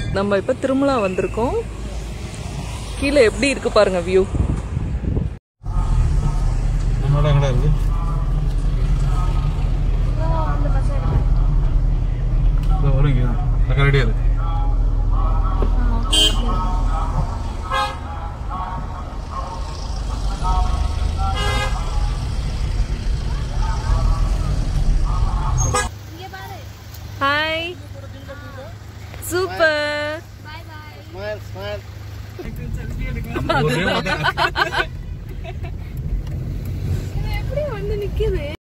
நம்ம இப்போ திருமலா வந்திருக்கோம் கீழே எப்படி இருக்கு பாருங்க வியூ நம்மளோட எங்கடா இருக்கு இதோ வரும் இங்கே தான் அக்கா ரெடியாக இருக்கு ஹாய் சூப்பர் ஒரே வார்த்தை. எப்படி வந்து நிக்குது